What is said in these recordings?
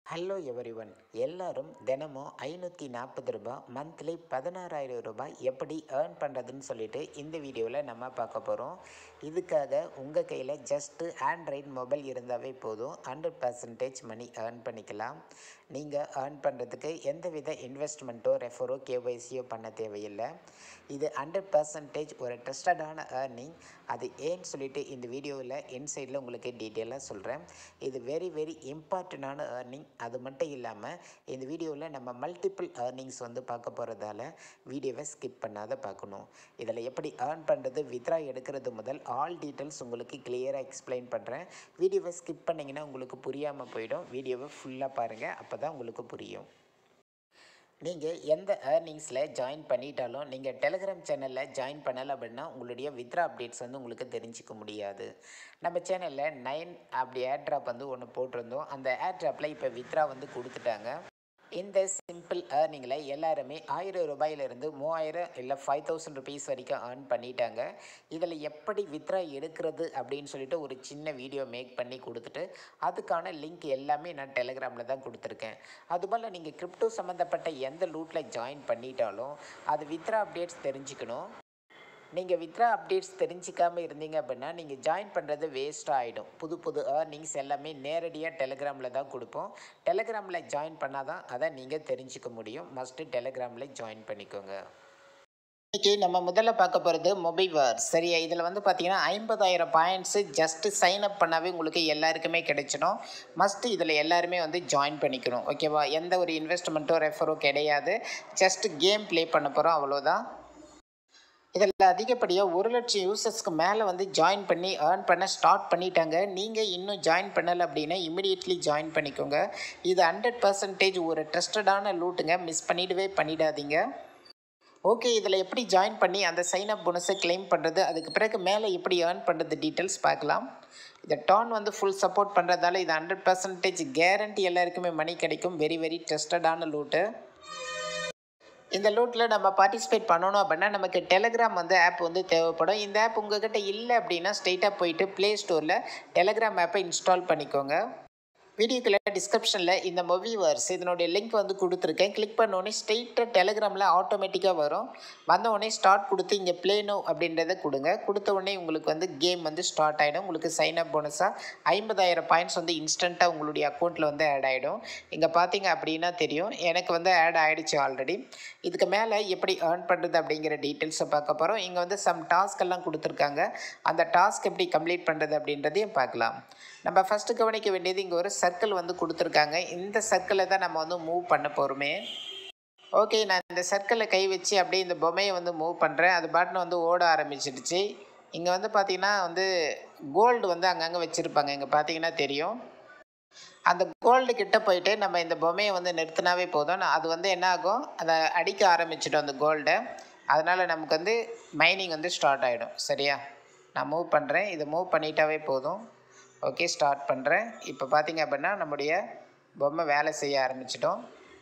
hello everyone எல்லாரும் தினமும் ஐநூற்றி நாற்பது ரூபாய் மந்த்லி பதினாறாயிரம் ரூபாய் எப்படி ஏர்ன் பண்ணுறதுன்னு சொல்லிட்டு இந்த வீடியோவில் நம்ம பார்க்க போகிறோம் இதுக்காக உங்கள் கையில் ஜஸ்ட்டு ஆண்ட்ராய்ட் மொபைல் இருந்தாவே போதும் ஹண்ட்ரட் பர்சன்டேஜ் மணி ஏர்ன் பண்ணிக்கலாம் நீங்கள் ஏர்ன் பண்ணுறதுக்கு எந்தவித இன்வெஸ்ட்மெண்ட்டோ ரெஃபரோ கேஒய்சியோ பண்ண தேவையில்லை இது ஹண்ட்ரட் பர்சன்டேஜ் ஒரு ட்ரஸ்டடான ஏர்னிங் அது ஏன்னு சொல்லிட்டு இந்த வீடியோவில் இன்சைடில் உங்களுக்கு டீட்டெயிலாக சொல்கிறேன் இது வெரி வெரி இம்பார்ட்டண்டான ஏர்னிங் அது மட்டும் இல்லாமல் இந்த வீடியோவில் நம்ம மல்டிபிள் ஏர்னிங்ஸ் வந்து பார்க்க போகிறதால வீடியோவை ஸ்கிப் பண்ணாத பார்க்கணும் இதில் எப்படி ஏர்ன் பண்ணுறது வித்ரா எடுக்கிறது முதல் ஆல் டீட்டெயில்ஸ் உங்களுக்கு கிளியராக எக்ஸ்பிளைன் பண்ணுறேன் வீடியோவை ஸ்கிப் பண்ணிங்கன்னா உங்களுக்கு புரியாமல் போயிடும் வீடியோவை ஃபுல்லாக பாருங்கள் அப்போ தான் உங்களுக்கு புரியும் நீங்கள் எந்த ஏர்னிங்ஸில் ஜாயின் பண்ணிட்டாலும் நீங்கள் டெலிகிராம் சேனலில் ஜாயின் பண்ணலை அப்படின்னா உங்களுடைய வித்ரா அப்டேட்ஸ் வந்து உங்களுக்கு தெரிஞ்சிக்க முடியாது நம்ம சேனலில் நைன் அப்படி ஏர்ட்ராப் வந்து ஒன்று போட்டிருந்தோம் அந்த ஏர்ட்ராப்பில் இப்போ வித்ரா வந்து கொடுத்துட்டாங்க இந்த சிம்பிள் ஏர்னிங்கில் எல்லாருமே ஆயிரம் ரூபாயிலிருந்து மூவாயிரம் இல்லை ஃபைவ் தௌசண்ட் ருபீஸ் வரைக்கும் ஏர்ன் பண்ணிட்டாங்க இதில் எப்படி வித்ரா எடுக்கிறது அப்படின்னு சொல்லிட்டு ஒரு சின்ன வீடியோ மேக் பண்ணி கொடுத்துட்டு அதுக்கான லிங்க் எல்லாமே நான் டெலிகிராமில் தான் கொடுத்துருக்கேன் அதுபோல் நீங்கள் கிரிப்டோ சம்மந்தப்பட்ட எந்த லூட்டில் ஜாயின் பண்ணிட்டாலும் அது வித்ரா அப்டேட்ஸ் தெரிஞ்சுக்கணும் நீங்கள் வித்ரா அப்டேட்ஸ் தெரிஞ்சிக்காமல் இருந்தீங்க அப்படின்னா நீங்கள் ஜாயின் பண்ணுறது வேஸ்ட் ஆகிடும் புது புது ஏர்னிங்ஸ் எல்லாமே நேரடியாக டெலிகிராமில் தான் கொடுப்போம் டெலிகிராமில் ஜாயின் பண்ணால் தான் அதை நீங்கள் தெரிஞ்சுக்க முடியும் மஸ்ட்டு டெலிகிராமில் ஜாயின் பண்ணிக்கோங்க இன்றைக்கி நம்ம முதல்ல பார்க்க போகிறது மொபைவர் சரியா இதில் வந்து பார்த்தீங்கன்னா ஐம்பதாயிரம் பாயிண்ட்ஸு ஜஸ்ட்டு சைன் அப் பண்ணாவே உங்களுக்கு எல்லாருக்குமே கிடைச்சிடும் மஸ்ட்டு இதில் எல்லாருமே வந்து ஜாயின் பண்ணிக்கணும் ஓகேவா எந்த ஒரு இன்வெஸ்ட்மெண்ட்டோ ரெஃபரோ கிடையாது ஜஸ்ட் கேம் ப்ளே பண்ண போகிறோம் அவ்வளோதான் இதில் அதிகப்படியாக ஒரு லட்சம் யூசர்ஸ்க்கு மேலே வந்து ஜாயின் பண்ணி ஏர்ன் பண்ண ஸ்டார்ட் பண்ணிட்டாங்க நீங்கள் இன்னும் ஜாயின் பண்ணலை அப்படின்னா இமிடியட்லி ஜாயின் பண்ணிக்கோங்க இது ஹண்ட்ரட் பர்சன்டேஜ் ஒரு ட்ரஸ்டடான லூட்டுங்க மிஸ் பண்ணிடவே பண்ணிடாதீங்க ஓகே இதில் எப்படி ஜாயின் பண்ணி அந்த சைன் அப் போனஸை கிளைம் பண்ணுறது அதுக்கு பிறகு மேலே எப்படி ஏர்ன் பண்ணுறது டீட்டெயில்ஸ் பார்க்கலாம் இந்த டான் வந்து ஃபுல் சப்போர்ட் பண்ணுறதால இது ஹண்ட்ரட் பர்சன்டேஜ் கேரண்டி எல்லாருக்குமே மணி கிடைக்கும் வெரி வெரி ட்ரஸ்டடான லூட்டு இந்த லூட்டில் நம்ம பார்ட்டிசிபேட் பண்ணணும் அப்படின்னா நமக்கு டெலகிராம் வந்து ஆப் வந்து தேவைப்படும் இந்த ஆப் உங்ககிட்ட இல்லை அப்படின்னா ஸ்ட்ரெயிட்டாக போயிட்டு ப்ளே ஸ்டோரில் டெலகிராம் ஆப்பை இன்ஸ்டால் பண்ணிக்கோங்க வீடியோக்குள்ள டிஸ்கிரிப்ஷனில் இந்த மொவிவர்ஸ் இதனுடைய லிங்க் வந்து கொடுத்துருக்கேன் கிளிக் பண்ணோடனே ஸ்ட்ரெயிட்டாக டெலகிராமில் ஆட்டோமேட்டிக்காக வரும் வந்த உடனே ஸ்டார்ட் கொடுத்து இங்கே ப்ளேனோ அப்படின்றத கொடுங்க கொடுத்த உடனே உங்களுக்கு வந்து கேம் வந்து ஸ்டார்ட் ஆகிடும் உங்களுக்கு சைன் அப் போனஸாக ஐம்பதாயிரம் பாயிண்ட்ஸ் வந்து இன்ஸ்டண்ட்டாக உங்களுடைய அக்கௌண்ட்டில் வந்து ஆட் ஆகிடும் இங்கே பார்த்தீங்க அப்படின்னா தெரியும் எனக்கு வந்து ஆட் ஆகிடுச்சு ஆல்ரெடி இதுக்கு மேலே எப்படி ஏர்ன் பண்ணுறது அப்படிங்கிற டீட்டெயில்ஸை பார்க்க போகிறோம் இங்கே வந்து சம் டாஸ்க் எல்லாம் கொடுத்துருக்காங்க அந்த டாஸ்க் எப்படி கம்ப்ளீட் பண்ணுறது அப்படின்றதையும் பார்க்கலாம் நம்ம ஃபஸ்ட்டு கவனிக்க வேண்டியது இங்கே ஒரு சர்க்கிள் வந்து கொடுத்துருக்காங்க இந்த சர்க்கிளை தான் நம்ம வந்து மூவ் பண்ண போகிறோமே ஓகே நான் இந்த சர்க்கிளில் கை வச்சு அப்படியே இந்த பொம்மையை வந்து மூவ் பண்ணுறேன் அது பாட்டுன்னு வந்து ஓட ஆரம்பிச்சிடுச்சு இங்கே வந்து பார்த்திங்கன்னா வந்து கோல்டு வந்து அங்கங்கே வச்சுருப்பாங்க இங்கே பார்த்தீங்கன்னா தெரியும் அந்த கோல்டு கிட்ட போயிட்டு நம்ம இந்த பொம்மையை வந்து நிறுத்தினாவே போதும் அது வந்து என்ன ஆகும் அதை அடிக்க ஆரம்பிச்சிட்டோம் அந்த கோல்டை அதனால் நமக்கு வந்து மைனிங் வந்து ஸ்டார்ட் ஆகிடும் சரியா நான் மூவ் பண்ணுறேன் இதை மூவ் பண்ணிட்டாவே போதும் ஓகே ஸ்டார்ட் பண்ணுறேன் இப்போ பார்த்தீங்க அப்படின்னா நம்முடைய பொம்மை வேலை செய்ய ஆரம்பிச்சிட்டோம்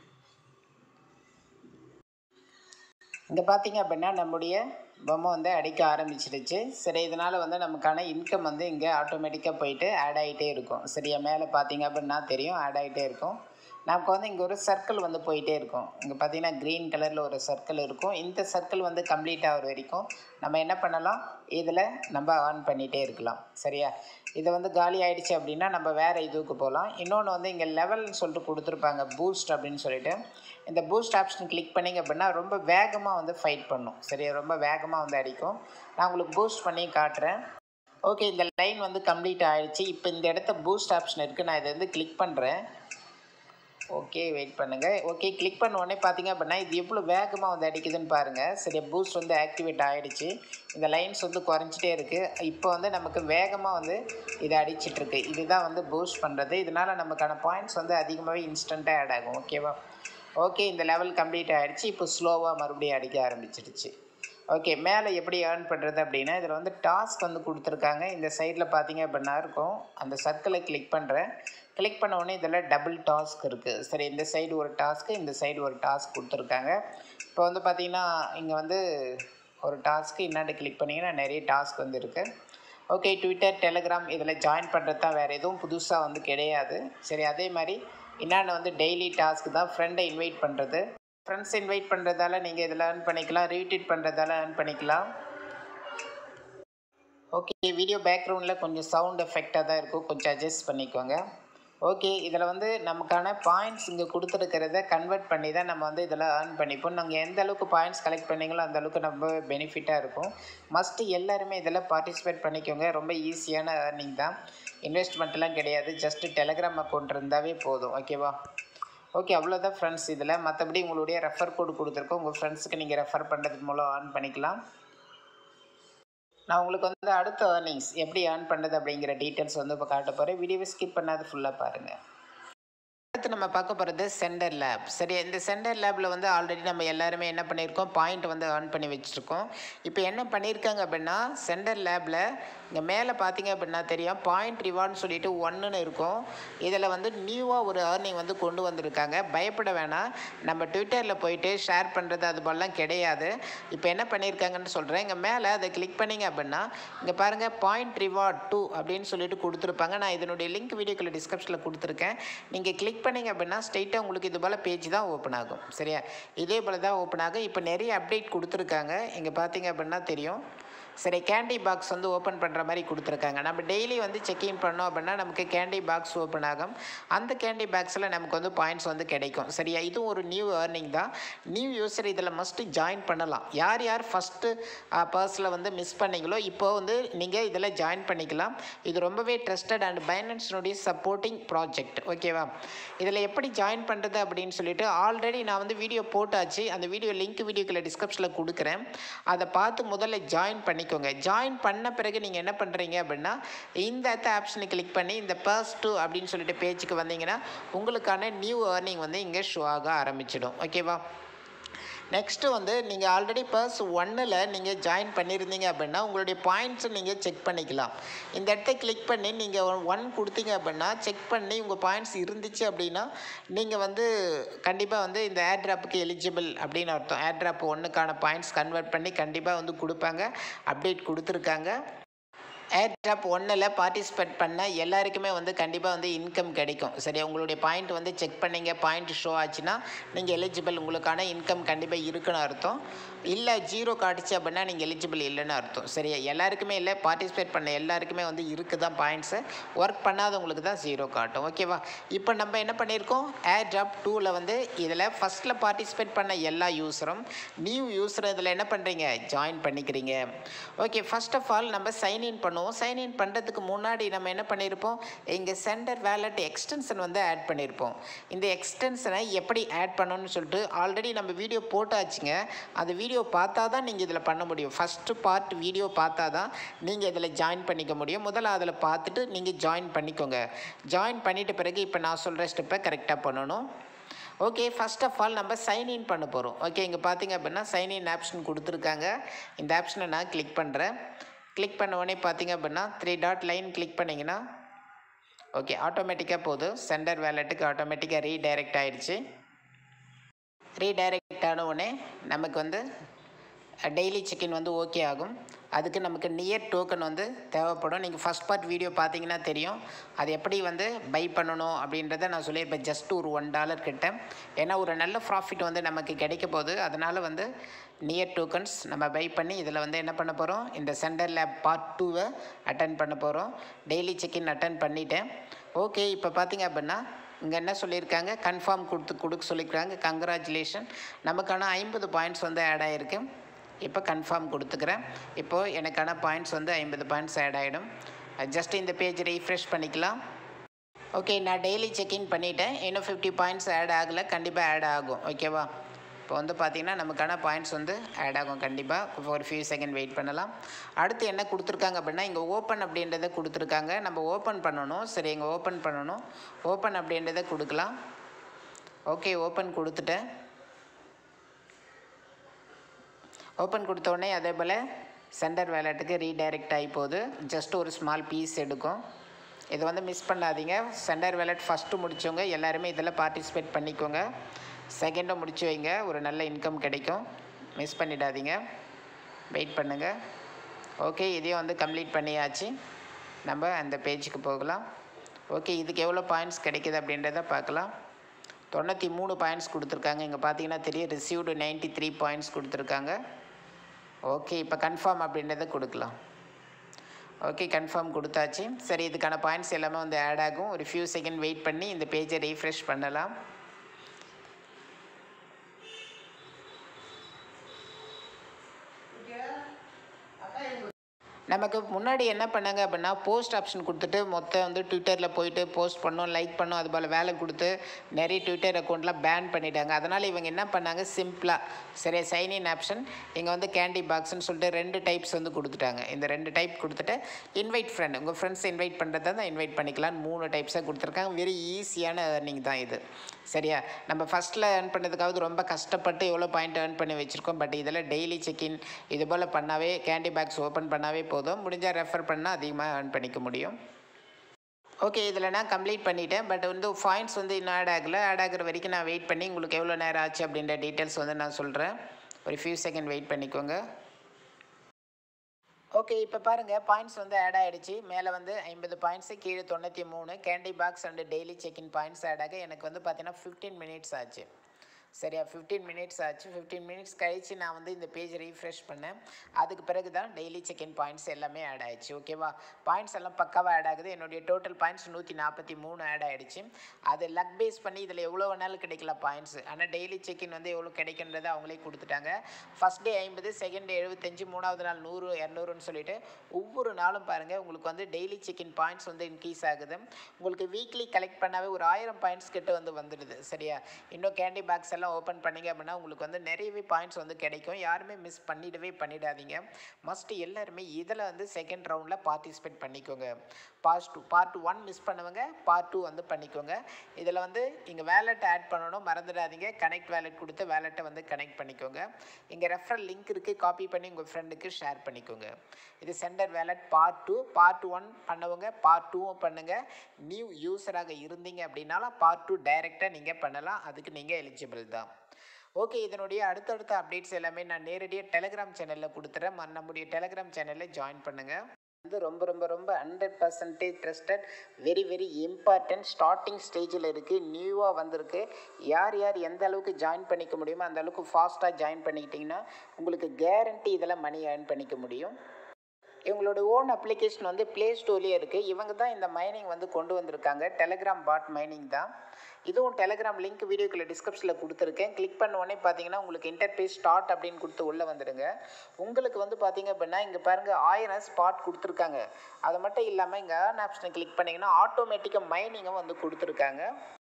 இங்கே பார்த்தீங்க அப்படின்னா நம்முடைய பொம்மை வந்து அடிக்க ஆரம்பிச்சிடுச்சு சரி இதனால் வந்து நமக்கான இன்கம் வந்து இங்கே ஆட்டோமேட்டிக்காக போயிட்டு ஆட் ஆகிட்டே இருக்கும் சரியா மேலே பார்த்தீங்க அப்படின்னா தெரியும் ஆட் ஆகிட்டே இருக்கும் நமக்கு வந்து இங்கே ஒரு சர்க்கிள் வந்து போயிட்டே இருக்கும் இங்கே பார்த்தீங்கன்னா க்ரீன் கலரில் ஒரு சர்க்கிள் இருக்கும் இந்த சர்க்கிள் வந்து கம்ப்ளீட் ஆகிற வரைக்கும் நம்ம என்ன பண்ணலாம் இதில் நம்ம ஆன் பண்ணிகிட்டே இருக்கலாம் சரியா இதை வந்து காலி ஆகிடுச்சு அப்படின்னா நம்ம வேறு இதுக்கு போகலாம் இன்னொன்று வந்து இங்கே லெவல்னு சொல்லிட்டு கொடுத்துருப்பாங்க பூஸ்ட் அப்படின்னு சொல்லிட்டு இந்த பூஸ்ட் ஆப்ஷன் கிளிக் பண்ணிங்க அப்படின்னா ரொம்ப வேகமாக வந்து ஃபைட் பண்ணும் சரியா ரொம்ப வேகமாக வந்து அடிக்கும் நான் உங்களுக்கு பூஸ்ட் பண்ணி காட்டுறேன் ஓகே இந்த லைன் வந்து கம்ப்ளீட் ஆகிடுச்சு இப்போ இந்த இடத்த பூஸ்ட் ஆப்ஷன் இருக்குது நான் இதை வந்து கிளிக் பண்ணுறேன் ஓகே வெயிட் பண்ணுங்கள் ஓகே கிளிக் பண்ண உடனே பார்த்தீங்க அப்படின்னா இது எவ்வளோ வேகமாக வந்து அடிக்குதுன்னு பாருங்கள் சரி பூஸ்ட் வந்து ஆக்டிவேட் ஆகிடுச்சு இந்த லைன்ஸ் வந்து குறைஞ்சிட்டே இருக்குது இப்போ வந்து நமக்கு வேகமாக வந்து இது அடிச்சிட்ருக்கு இதுதான் வந்து பூஸ்ட் பண்ணுறது இதனால் நமக்கான பாயிண்ட்ஸ் வந்து அதிகமாகவே இன்ஸ்டண்ட்டாக ஆட் ஆகும் ஓகேவா ஓகே இந்த லெவல் கம்ப்ளீட் ஆகிடுச்சு இப்போ ஸ்லோவாக மறுபடியும் அடிக்க ஆரம்பிச்சிடுச்சு ஓகே மேலே எப்படி ஏர்ன் பண்ணுறது அப்படின்னா இதில் வந்து டாஸ்க் வந்து கொடுத்துருக்காங்க இந்த சைடில் பார்த்தீங்க அப்படின்னா இருக்கும் அந்த சர்க்கிளை கிளிக் பண்ணுறேன் கிளிக் பண்ண உடனே இதில் டபுள் டாஸ்க் இருக்குது சரி இந்த சைடு ஒரு டாஸ்க்கு இந்த சைடு ஒரு டாஸ்க் கொடுத்துருக்காங்க இப்போ வந்து பார்த்திங்கன்னா இங்கே வந்து ஒரு டாஸ்க்கு இன்னாண்டு கிளிக் பண்ணிங்கன்னா நிறைய டாஸ்க் வந்து இருக்குது ஓகே ட்விட்டர் டெலிகிராம் இதில் ஜாயின் பண்ணுறது தான் வேறு எதுவும் புதுசாக வந்து கிடையாது சரி அதே மாதிரி இன்னொன்று வந்து டெய்லி டாஸ்க் தான் ஃப்ரெண்டை இன்வைட் பண்ணுறது ஃப்ரெண்ட்ஸ் இன்வைட் பண்ணுறதால நீங்கள் இதில் ஏர்ன் பண்ணிக்கலாம் ரீட்வீட் பண்ணுறதால ஏர்ன் பண்ணிக்கலாம் ஓகே வீடியோ பேக்ரவுண்டில் கொஞ்சம் சவுண்ட் எஃபெக்டாக தான் இருக்கும் கொஞ்சம் அட்ஜஸ்ட் பண்ணிக்கோங்க ஓகே இதில் வந்து நமக்கான பாயிண்ட்ஸ் இங்கே கொடுத்துருக்கிறத கன்வெர்ட் பண்ணி தான் நம்ம வந்து இதில் ஏர்ன் பண்ணிப்போம் நாங்கள் எந்த அளவுக்கு பாயிண்ட்ஸ் கலெக்ட் பண்ணீங்களோ அந்த அளவுக்கு ரொம்ப பெனிஃபிட்டாக இருக்கும் மஸ்ட்டு எல்லாருமே இதில் பார்ட்டிசிபேட் பண்ணிக்கோங்க ரொம்ப ஈஸியான ஏர்னிங் தான் இன்வெஸ்ட்மெண்ட்லாம் கிடையாது ஜஸ்ட்டு டெலகிராம் அக்கௌண்ட் இருந்தாவே போதும் ஓகேவா ஓகே அவ்வளோதான் ஃப்ரெண்ட்ஸ் இதில் மற்றபடி உங்களுடைய ரெஃபர் கோடு கொடுத்துருக்கோம் உங்கள் ஃப்ரெண்ட்ஸுக்கு நீங்கள் ரெஃபர் பண்ணுறது மூலம் ஏர்ன் பண்ணிக்கலாம் நான் உங்களுக்கு வந்து அடுத்த ஏர்னிங்ஸ் எப்படி ஏர்ன் பண்ணுறது அப்படிங்கிற டீட்டெயில்ஸ் வந்து இப்போ காட்ட போகிறேன் வீடியோவை ஸ்கிப் பண்ணாது ஃபுல்லாக பாருங்கள் அடுத்து நம்ம பார்க்க போகிறது சென்டர் லேப் சரி இந்த சென்டர் லேபில் வந்து ஆல்ரெடி நம்ம எல்லாருமே என்ன பண்ணியிருக்கோம் பாயிண்ட் வந்து ஏர்ன் பண்ணி வச்சுருக்கோம் இப்போ என்ன பண்ணியிருக்காங்க அப்படின்னா சென்டர் லேபில் இங்கே மேலே பார்த்தீங்க அப்படின்னா தெரியும் பாயிண்ட் ரிவார்ட்னு சொல்லிட்டு ஒன்றுன்னு இருக்கும் இதில் வந்து நியூவாக ஒரு ஏர்னிங் வந்து கொண்டு வந்திருக்காங்க பயப்பட வேணாம் நம்ம ட்விட்டரில் போயிட்டு ஷேர் பண்ணுறது அது போலலாம் கிடையாது இப்போ என்ன பண்ணியிருக்காங்கன்னு சொல்கிறேன் இங்கே மேலே அதை கிளிக் பண்ணிங்க அப்படின்னா இங்கே பாருங்கள் பாயிண்ட் ரிவார்ட் டூ அப்படின்னு சொல்லிட்டு கொடுத்துருப்பாங்க நான் இதனுடைய லிங்க் வீடியோக்குள்ள டிஸ்கிரிப்ஷனில் கொடுத்துருக்கேன் நீங்கள் கிளிக் பண்ணிங்க அப்படின்னா ஸ்ட்ரெயிட்டாக உங்களுக்கு இது போல் பேஜ் தான் ஓப்பன் ஆகும் சரியா இதே போல் தான் ஓப்பன் ஆகும் இப்போ நிறைய அப்டேட் கொடுத்துருக்காங்க இங்கே பார்த்தீங்க அப்படின்னா தெரியும் சரி கேண்டி பாக்ஸ் வந்து ஓப்பன் பண்ணுற மாதிரி கொடுத்துருக்காங்க நம்ம டெய்லி வந்து செக்இன் பண்ணோம் அப்படின்னா நமக்கு கேண்டி பாக்ஸ் ஓப்பன் ஆகும் அந்த கேண்டி பாக்ஸில் நமக்கு வந்து பாயிண்ட்ஸ் வந்து கிடைக்கும் சரியா இதுவும் ஒரு நியூ ஏர்னிங் தான் நியூ யூஸர் இதில் மஸ்ட்டு ஜாயின் பண்ணலாம் யார் யார் ஃபஸ்ட்டு பர்ஸில் வந்து மிஸ் பண்ணீங்களோ இப்போ வந்து நீங்கள் இதில் ஜாயின் பண்ணிக்கலாம் இது ரொம்பவே ட்ரஸ்டட் அண்ட் பைனான்ஸினுடைய சப்போர்ட்டிங் ப்ராஜெக்ட் ஓகேவா இதில் எப்படி ஜாயின் பண்ணுறது அப்படின்னு சொல்லிட்டு ஆல்ரெடி நான் வந்து வீடியோ போட்டாச்சு அந்த வீடியோ லிங்க் வீடியோக்குள்ள டிஸ்கிரிப்ஷனில் கொடுக்குறேன் அதை பார்த்து முதல்ல ஜாயின் பண்ணிக்கோங்க ஜாயின் பண்ண பிறகு நீங்கள் என்ன பண்ணுறீங்க அப்படின்னா இந்த ஆப்ஷனை கிளிக் பண்ணி இந்த பர்ஸ் டூ அப்படின்னு சொல்லிட்டு பேஜுக்கு வந்தீங்கன்னா உங்களுக்கான நியூ ஏர்னிங் வந்து இங்கே ஷோ ஆக ஆரம்பிச்சிடும் ஓகேவா நெக்ஸ்ட்டு வந்து நீங்கள் ஆல்ரெடி பர்ஸ் ஒன்னில் நீங்கள் ஜாயின் பண்ணியிருந்தீங்க அப்படின்னா உங்களுடைய பாயிண்ட்ஸை நீங்கள் செக் பண்ணிக்கலாம் இந்த இடத்த கிளிக் பண்ணி நீங்கள் ஒன் கொடுத்தீங்க அப்படின்னா செக் பண்ணி உங்கள் பாயிண்ட்ஸ் இருந்துச்சு அப்படின்னா நீங்கள் வந்து கண்டிப்பாக வந்து இந்த ஏர் ட்ராப்புக்கு எலிஜிபிள் அப்படின்னு அர்த்தம் ஏர் ட்ராப் ஒன்றுக்கான பாயிண்ட்ஸ் கன்வெர்ட் பண்ணி கண்டிப்பாக வந்து கொடுப்பாங்க அப்டேட் கொடுத்துருக்காங்க ஏர் ட்ராப் ஒன்றில் பார்ட்டிசிபேட் பண்ண எல்லாருக்குமே வந்து கண்டிப்பாக வந்து இன்கம் கிடைக்கும் சரி உங்களுடைய பாயிண்ட் வந்து செக் பண்ணீங்க பாயிண்ட் ஷோ ஆச்சுன்னா நீங்கள் எலிஜிபிள் உங்களுக்கான இன்கம் கண்டிப்பாக இருக்குன்னு அர்த்தம் இல்லை ஜீரோ காட்டுச்சு அப்படின்னா நீங்கள் எலிஜிபிள் இல்லைன்னு அர்த்தம் சரியா எல்லாருக்குமே இல்லை பார்ட்டிசிபேட் பண்ண எல்லாருக்குமே வந்து இருக்குது தான் பாயிண்ட்ஸு ஒர்க் பண்ணாதவங்களுக்கு தான் ஜீரோ காட்டும் ஓகேவா இப்போ நம்ம என்ன பண்ணியிருக்கோம் ஏர் ட்ராப் டூவில் வந்து இதில் ஃபஸ்ட்டில் பார்ட்டிசிபேட் பண்ண எல்லா யூஸரும் நியூ யூஸரும் இதில் என்ன பண்ணுறீங்க ஜாயின் பண்ணிக்கிறீங்க ஓகே ஃபர்ஸ்ட் ஆஃப் ஆல் நம்ம சைன்இன் பண்ணுவோம் சைன்இன் பண்ணுறதுக்கு முன்னாடி நம்ம என்ன பண்ணியிருப்போம் இங்கே சென்டர் வேலட் எக்ஸ்டென்ஷன் வந்து ஆட் பண்ணியிருப்போம் இந்த எக்ஸ்டென்ஷனை எப்படி ஆட் பண்ணணும்னு சொல்லிட்டு ஆல்ரெடி நம்ம வீடியோ போட்டாச்சுங்க அந்த வீடியோ பார்த்தா தான் நீங்கள் இதில் பண்ண முடியும் ஃபஸ்ட்டு பார்ட் வீடியோ பார்த்தா தான் நீங்கள் இதில் ஜாயின் பண்ணிக்க முடியும் முதல்ல அதில் பார்த்துட்டு நீங்கள் ஜாயின் பண்ணிக்கோங்க ஜாயின் பண்ணிட்ட பிறகு இப்போ நான் சொல்கிற ஸ்டெப்பை கரெக்டாக பண்ணணும் ஓகே ஃபர்ஸ்ட் ஆஃப் ஆல் நம்ம சைன்இன் பண்ண போகிறோம் ஓகே இங்கே பார்த்தீங்க அப்படின்னா சைன்இன் ஆப்ஷன் கொடுத்துருக்காங்க இந்த ஆப்ஷனை நான் கிளிக் பண்ணுறேன் கிளிக் பண்ண உடனே பார்த்தீங்க அப்படின்னா த்ரீ டாட் லைன் கிளிக் பண்ணிங்கன்னா ஓகே ஆட்டோமேட்டிக்காக போதும் சென்டர் வேலெட்டுக்கு ஆட்டோமேட்டிக்காக ரீடைரக்ட் ஆயிடுச்சு ரீடைரக்ட் ஆன உடனே நமக்கு வந்து டெய்லி செக்இன் வந்து ஓகே ஆகும் அதுக்கு நமக்கு நியர் டோக்கன் வந்து தேவைப்படும் நீங்கள் ஃபஸ்ட் பார்ட் வீடியோ பார்த்தீங்கன்னா தெரியும் அது எப்படி வந்து பை பண்ணணும் அப்படின்றத நான் சொல்லியிருப்பேன் ஜஸ்ட் ஒரு ஒன் டாலர் கிட்ட ஏன்னா ஒரு நல்ல ப்ராஃபிட் வந்து நமக்கு கிடைக்க போகுது அதனால் வந்து நியர் டோக்கன்ஸ் நம்ம பை பண்ணி இதில் வந்து என்ன பண்ண போகிறோம் இந்த சென்டர் லேப் பார்ட் டூவை அட்டன் பண்ண போகிறோம் டெய்லி செக்இன் அட்டன் பண்ணிட்டேன் ஓகே இப்போ பார்த்தீங்க அப்படின்னா இங்கே என்ன சொல்லியிருக்காங்க கன்ஃபார்ம் கொடுத்து கொடுக்க சொல்லியிருக்காங்க கங்க்ராச்சுலேஷன் நமக்கான ஐம்பது பாயிண்ட்ஸ் வந்து ஆட் ஆகிருக்கு இப்போ கன்ஃபார்ம் கொடுத்துக்கிறேன் இப்போது எனக்கான பாயிண்ட்ஸ் வந்து ஐம்பது பாயிண்ட்ஸ் ஆட் ஆகிடும் ஜஸ்ட் இந்த பேஜ் ரீஃப்ரெஷ் பண்ணிக்கலாம் ஓகே நான் டெய்லி செக்இன் பண்ணிட்டேன் இன்னும் ஃபிஃப்டி பாயிண்ட்ஸ் ஆட் ஆகலை கண்டிப்பாக ஆட் ஆகும் ஓகேவா இப்போ வந்து பார்த்திங்கன்னா நமக்கான பாயிண்ட்ஸ் வந்து ஆட் ஆகும் கண்டிப்பாக ஒரு ஃபியூ செகண்ட் வெயிட் பண்ணலாம் அடுத்து என்ன கொடுத்துருக்காங்க அப்படின்னா இங்கே ஓப்பன் அப்படின்றத கொடுத்துருக்காங்க நம்ம ஓப்பன் பண்ணணும் சரி இங்கே ஓப்பன் பண்ணணும் ஓப்பன் அப்படின்றத கொடுக்கலாம் ஓகே ஓப்பன் கொடுத்துட்டேன் ஓப்பன் கொடுத்த உடனே அதே போல் சென்டர் வேலெட்டுக்கு ரீடைரக்ட் ஆகி போகுது ஜஸ்ட் ஒரு ஸ்மால் பீஸ் எடுக்கும் இதை வந்து மிஸ் பண்ணாதீங்க சென்டர் வேலட் ஃபஸ்ட்டு முடித்தவங்க எல்லாருமே இதில் பார்ட்டிசிபேட் பண்ணிக்கோங்க செகண்டும் முடிச்சு வைங்க ஒரு நல்ல இன்கம் கிடைக்கும் மிஸ் பண்ணிடாதீங்க வெயிட் பண்ணுங்கள் ஓகே இதையும் வந்து கம்ப்ளீட் பண்ணியாச்சு நம்ம அந்த பேஜுக்கு போகலாம் ஓகே இதுக்கு எவ்வளோ பாயிண்ட்ஸ் கிடைக்குது அப்படின்றத பார்க்கலாம் தொண்ணூற்றி மூணு பாயிண்ட்ஸ் கொடுத்துருக்காங்க இங்கே பார்த்தீங்கன்னா தெரியும் ரிசீவ்டு நைன்ட்டி த்ரீ பாயிண்ட்ஸ் கொடுத்துருக்காங்க ஓகே இப்போ கன்ஃபார்ம் அப்படின்றத கொடுக்கலாம் ஓகே கன்ஃபார்ம் கொடுத்தாச்சு சரி இதுக்கான பாயிண்ட்ஸ் எல்லாமே வந்து ஆட் ஆகும் ஒரு ஃபியூ செகண்ட் வெயிட் பண்ணி இந்த பேஜை ரீஃப்ரெஷ் பண்ணலாம் நமக்கு முன்னாடி என்ன பண்ணாங்க அப்படின்னா போஸ்ட் ஆப்ஷன் கொடுத்துட்டு மொத்தம் வந்து ட்விட்டரில் போயிட்டு போஸ்ட் பண்ணோம் லைக் பண்ணோம் அது போல் வேலை கொடுத்து நிறைய ட்விட்டர் அக்கௌண்ட்லாம் பேன் பண்ணிட்டாங்க அதனால் இவங்க என்ன பண்ணாங்க சிம்பிளாக சரி சைன்இன் ஆப்ஷன் இங்கே வந்து கேண்டி பாக்ஸ்னு சொல்லிட்டு ரெண்டு டைப்ஸ் வந்து கொடுத்துட்டாங்க இந்த ரெண்டு டைப் கொடுத்துட்டு இன்வைட் ஃப்ரெண்ட் உங்கள் ஃப்ரெண்ட்ஸ் இன்வைட் பண்ணுறதா தான் இன்வைட் பண்ணிக்கலாம்னு மூணு டைப்ஸாக கொடுத்துருக்காங்க வெரி ஈஸியான ஏர்னிங் தான் இது சரியா நம்ம ஃபஸ்ட்டில் ஏர்ன் பண்ணதுக்காவது ரொம்ப கஷ்டப்பட்டு எவ்வளோ பாயிண்ட் ஏர்ன் பண்ணி வச்சுருக்கோம் பட் இதில் டெய்லி செக்இன் இது போல் பண்ணாவே கேண்டி பாக்ஸ் ஓப்பன் பண்ணாவே போதும் முடிஞ்சால் ரெஃபர் பண்ணால் அதிகமாக ஏர்ன் பண்ணிக்க முடியும் ஓகே இதில் நான் கம்ப்ளீட் பண்ணிட்டேன் பட் வந்து பாயிண்ட்ஸ் வந்து இன்னும் ஆட் ஆகலை ஆட் ஆகிற வரைக்கும் நான் வெயிட் பண்ணி உங்களுக்கு எவ்வளோ நேரம் ஆச்சு அப்படின்ற டீட்டெயில்ஸ் வந்து நான் சொல்கிறேன் ஒரு ஃபியூ செகண்ட் வெயிட் பண்ணிக்கோங்க ஓகே இப்போ பாருங்கள் பாயிண்ட்ஸ் வந்து ஆட் ஆகிடுச்சு மேலே வந்து ஐம்பது பாயிண்ட்ஸு கீழே தொண்ணூற்றி மூணு candy box and daily check in points add ஆக எனக்கு வந்து பார்த்தீங்கன்னா ஃபிஃப்டீன் மினிட்ஸ் ஆச்சு சரியா ஃபிஃப்டீன் மினிட்ஸ் ஆச்சு ஃபிஃப்டீன் மினிட்ஸ் கழித்து நான் வந்து இந்த பேஜ் ரீஃப்ரெஷ் பண்ணேன் அதுக்கு பிறகு தான் டெய்லி செக்இன் பாயிண்ட்ஸ் எல்லாமே ஆட் ஆயிடுச்சு ஓகேவா பாயிண்ட்ஸ் எல்லாம் பக்காவாக ஆட் ஆகுது என்னுடைய டோட்டல் பாயிண்ட்ஸ் நூற்றி நாற்பத்தி மூணு ஆட் ஆகிடுச்சு அது லக் பேஸ் பண்ணி இதில் எவ்வளோ வேணாலும் கிடைக்கல பாயிண்ட்ஸ் ஆனால் டெய்லி செக்இன் வந்து எவ்வளோ கிடைக்கின்றதை அவங்களே கொடுத்துட்டாங்க ஃபஸ்ட் டே ஐம்பது செகண்ட் டே எழுபத்தஞ்சு மூணாவது நாள் நூறு இரநூறுன்னு சொல்லிட்டு ஒவ்வொரு நாளும் பாருங்கள் உங்களுக்கு வந்து டெய்லி செக்இன் பாயிண்ட்ஸ் வந்து இன்க்ரீஸ் ஆகுது உங்களுக்கு வீக்லி கலெக்ட் பண்ணாவே ஒரு ஆயிரம் பாயிண்ட்ஸ் கிட்ட வந்து வந்துடுது சரியா இன்னும் கேண்டி பாக்ஸ் எல்லாம் ஓப்பன் பண்ணீங்க அப்படின்னா உங்களுக்கு வந்து நிறையவே பாயிண்ட்ஸ் வந்து கிடைக்கும் யாருமே மிஸ் பண்ணிடவே பண்ணிடாதீங்க மஸ்ட் எல்லாருமே இதில் வந்து செகண்ட் ரவுண்டில் பார்ட்டிசிபேட் பண்ணிக்கோங்க part two part one miss பண்ணவங்க பார்ட் டூ வந்து பண்ணிக்கோங்க இதில் வந்து இங்கே வேலெட் ஆட் பண்ணணும் மறந்துடாதீங்க கனெக்ட் வேலெட் கொடுத்து வேலெட்டை வந்து கனெக்ட் பண்ணிக்கோங்க இங்கே ரெஃபரல் லிங்க் இருக்குது காப்பி பண்ணி உங்கள் ஃப்ரெண்டுக்கு ஷேர் பண்ணிக்கோங்க இது centre wallet part two part one பண்ணவங்க பார்ட் டூவும் பண்ணுங்கள் நியூ யூஸராக இருந்தீங்க அப்படின்னாலும் பார்ட் டூ டைரெக்டாக நீங்கள் பண்ணலாம் அதுக்கு நீங்கள் எலிஜிபிள் தான் ஓகே இதனுடைய அடுத்தடுத்த அப்டேட்ஸ் எல்லாமே நான் நேரடியாக டெலிகிராம் சேனலில் கொடுத்துறேன் ம- நம்முடைய டெலிகிராம் சேனலில் ஜாயின் பண்ணுங்கள் வந்து ரொம்ப ரொம்ப ரொம்ப hundred percentage trusted very very important starting ஸ்டேஜில் இருக்குது நியூவாக வந்திருக்கு யார் யார் எந்த அளவுக்கு ஜாயின் பண்ணிக்க முடியுமோ அந்த அளவுக்கு ஃபாஸ்ட்டாக ஜாயின் பண்ணிக்கிட்டிங்கன்னா உங்களுக்கு கேரண்டி இதில் மணி ஏர்ன் பண்ணிக்க முடியும் இவங்களோட ஓன் அப்ளிகேஷன் வந்து ப்ளே ஸ்டோர்லேயே இருக்குது இவங்க தான் இந்த மைனிங் வந்து கொண்டு வந்திருக்காங்க டெலகிராம் பாட் மைனிங் தான் இதுவும் டெலகிராம் லிங்க் வீடியோக்குள்ள டிஸ்கிரிப்ஷனில் கொடுத்துருக்கேன் கிளிக் பண்ண உடனே பார்த்தீங்கன்னா உங்களுக்கு இன்டர்பேஸ் ஸ்டார்ட் அப்படின்னு கொடுத்து உள்ளே வந்துடுங்க உங்களுக்கு வந்து பார்த்தீங்க அப்படின்னா இங்கே பாருங்கள் ஆயிரம் ஸ்பாட் கொடுத்துருக்காங்க அது மட்டும் இல்லாமல் இங்கே ஏர்ன் ஆப்ஷனை கிளிக் பண்ணிங்கன்னா ஆட்டோமேட்டிக்காக மைனிங்கும் வந்து கொடுத்துருக்காங்க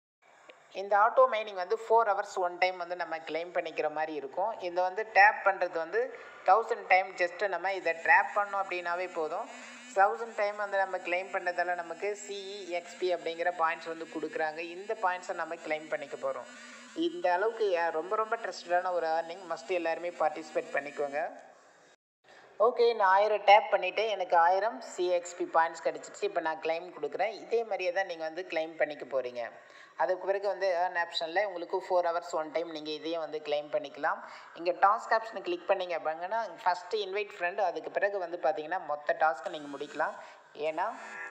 இந்த ஆட்டோ மைனிங் வந்து ஃபோர் ஹவர்ஸ் ஒன் டைம் வந்து நம்ம கிளைம் பண்ணிக்கிற மாதிரி இருக்கும் இதை வந்து டேப் பண்ணுறது வந்து தௌசண்ட் டைம் ஜஸ்ட்டு நம்ம இதை ட்ராப் பண்ணோம் அப்படின்னாவே போதும் தௌசண்ட் டைம் வந்து நம்ம கிளைம் பண்ணுறதால நமக்கு சிஇஎக்ஸ்பி அப்படிங்கிற பாயிண்ட்ஸ் வந்து கொடுக்குறாங்க இந்த பாயிண்ட்ஸை நம்ம கிளைம் பண்ணிக்க போகிறோம் இந்த அளவுக்கு அஹ், ரொம்ப ரொம்ப ட்ரஸ்டடான ஒரு ஏர்னிங் மஸ்ட் எல்லாருமே பார்ட்டிசிபேட் பண்ணிக்கோங்க ஓகே நான் ஆயிரம் டேப் பண்ணிவிட்டு எனக்கு ஆயிரம் சிஎக்ஸ்பி பாயிண்ட்ஸ் கிடச்சிச்சு இப்போ நான் claim கொடுக்குறேன் இதே மாதிரியே தான் நீங்கள் வந்து claim பண்ணிக்க போகிறீங்க அதுக்கு பிறகு வந்து ஏர்ன் ஆப்ஷனில் உங்களுக்கு ஃபோர் ஹவர்ஸ் ஒன் டைம் நீங்கள் இதையும் வந்து claim பண்ணிக்கலாம் இங்கே டாஸ்க் ஆப்ஷனை கிளிக் பண்ணீங்க அப்படிங்கன்னா ஃபஸ்ட்டு இன்வைட் ஃப்ரெண்டு அதுக்கு பிறகு வந்து பார்த்தீங்கன்னா மொத்த டாஸ்க்கை நீங்கள் முடிக்கலாம் ஏன்னா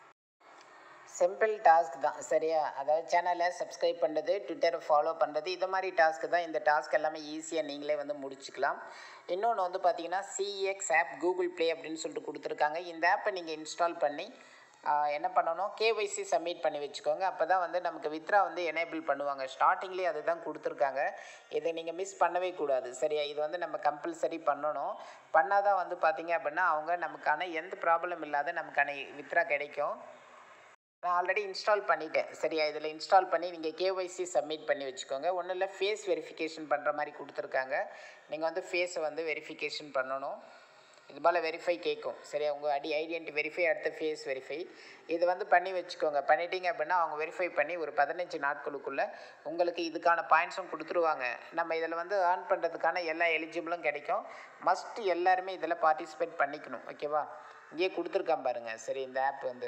சிம்பிள் டாஸ்க் தான் சரியா அதாவது சேனலை சப்ஸ்கிரைப் பண்ணுறது ட்விட்டரை ஃபாலோ பண்ணுறது இது மாதிரி டாஸ்க்கு தான் இந்த டாஸ்க் எல்லாமே ஈஸியாக நீங்களே வந்து முடிச்சுக்கலாம் இன்னொன்று வந்து பார்த்தீங்கன்னா சிஎக்ஸ் ஆப் கூகுள் ப்ளே அப்படின்னு சொல்லிட்டு கொடுத்துருக்காங்க இந்த ஆப்பை நீங்கள் இன்ஸ்டால் பண்ணி ஆஹ், என்ன பண்ணணும் கேஒய்சி சப்மிட் பண்ணி வச்சுக்கோங்க அப்போ தான் வந்து நமக்கு வித்ரா வந்து எனேபிள் பண்ணுவாங்க ஸ்டார்டிங்லேயே அதுதான் கொடுத்துருக்காங்க இதை நீங்கள் மிஸ் பண்ணவே கூடாது சரியா இது வந்து நம்ம கம்பல்சரி பண்ணணும் பண்ணாதான் வந்து பார்த்தீங்க அப்படின்னா அவங்க நமக்கான எந்த ப்ராப்ளம் இல்லாத நமக்கான வித்ரா கிடைக்கும் நான் ஆல்ரெடி இன்ஸ்டால் பண்ணிட்டேன் சரியா இதில் இன்ஸ்டால் பண்ணி நீங்கள் கேஒய்சி சப்மிட் பண்ணி வச்சுக்கோங்க ஒன்றும் இல்லை ஃபேஸ் வெரிஃபிகேஷன் பண்ணுற மாதிரி கொடுத்துருக்காங்க நீங்கள் வந்து ஃபேஸை வந்து வெரிஃபிகேஷன் பண்ணணும் இது போல் வெரிஃபை கேட்கும் சரியா உங்கள் அடி ஐடென்டி வெரிஃபை அடுத்து ஃபேஸ் வெரிஃபை இது வந்து பண்ணி வச்சுக்கோங்க பண்ணிட்டீங்க அப்படின்னா அவங்க வெரிஃபை பண்ணி ஒரு பதினஞ்சு நாட்களுக்குள்ளே உங்களுக்கு இதுக்கான பாயிண்ட்ஸும் கொடுத்துருவாங்க நம்ம இதில் வந்து ஏர்ன் பண்ணுறதுக்கான எல்லா எலிஜிபிளும் கிடைக்கும் மஸ்ட் எல்லாருமே இதில் பார்ட்டிசிபேட் பண்ணிக்கணும் ஓகேவா இங்கேயே கொடுத்துருக்கான் பாருங்கள் சரி இந்த ஆப் வந்து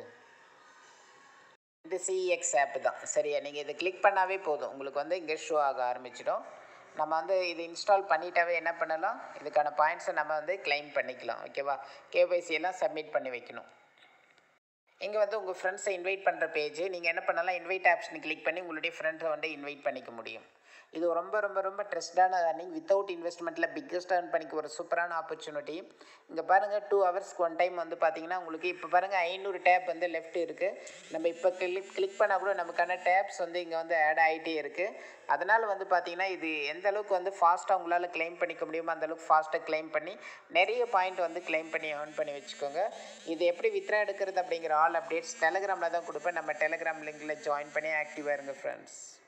இது சிஎக்ஸ் ஆப் தான் சரியா நீங்கள் இதை கிளிக் பண்ணாவே போதும் உங்களுக்கு வந்து இங்கே ஷோ ஆக ஆரம்பிச்சிடும் நம்ம வந்து இது இன்ஸ்டால் பண்ணிட்டாவே என்ன பண்ணலாம் இதுக்கான பாயிண்ட்ஸை நம்ம வந்து claim பண்ணிக்கலாம் ஓகேவா கேஒய்சி எல்லாம் சப்மிட் பண்ணி வைக்கணும் இங்கே வந்து உங்கள் ஃப்ரெண்ட்ஸை இன்வைட் பண்ணுற பேஜ் நீங்கள் என்ன பண்ணலாம் இன்வைட் ஆப்ஷன் கிளிக் பண்ணி உங்களுடைய ஃப்ரெண்ட்ஸை வந்து இன்வைட் பண்ணிக்க முடியும் இது ரொம்ப ரொம்ப ரொம்ப ட்ரெஸ்டான ஏர்னிங் வித்தவுட் இன்வெஸ்ட்மெண்ட்டில் பிக்கஸ்ட் ஏர்ன் பண்ணிக்க ஒரு சூப்பரான ஆப்பர்ச்சுனிட்டி இங்கே பாருங்கள் டூ ஹவர்ஸ்க்கு ஒன் டைம் வந்து பார்த்தீங்கன்னா உங்களுக்கு இப்போ பாருங்கள் ஐநூறு டேப் வந்து லெஃப்ட் இருக்குது நம்ம இப்போ கிளிக் கிளிக் பண்ணால் கூட நமக்கான டேப்ஸ் வந்து இங்கே வந்து ஆட் ஆகிட்டே இருக்குது அதனால் வந்து பார்த்தீங்கன்னா இது எந்த அளவுக்கு வந்து ஃபாஸ்ட்டாக உங்களால் கிளைம் பண்ணிக்க முடியுமோ அந்த அளவுக்கு ஃபாஸ்ட்டாக கிளைம் பண்ணி நிறைய பாயிண்ட் வந்து கிளைம் பண்ணி ஏர்ன் பண்ணி வச்சுக்கோங்க இது எப்படி வித்ரா எடுக்கிறது அப்படிங்கிற ஆல் அப்டேட்ஸ் டெலகிராமில் தான் கொடுப்பேன் நம்ம டெலகிராம் லிங்கில் ஜாயின் பண்ணி ஆக்டிவாக இருங்க ஃப்ரெண்ட்ஸ்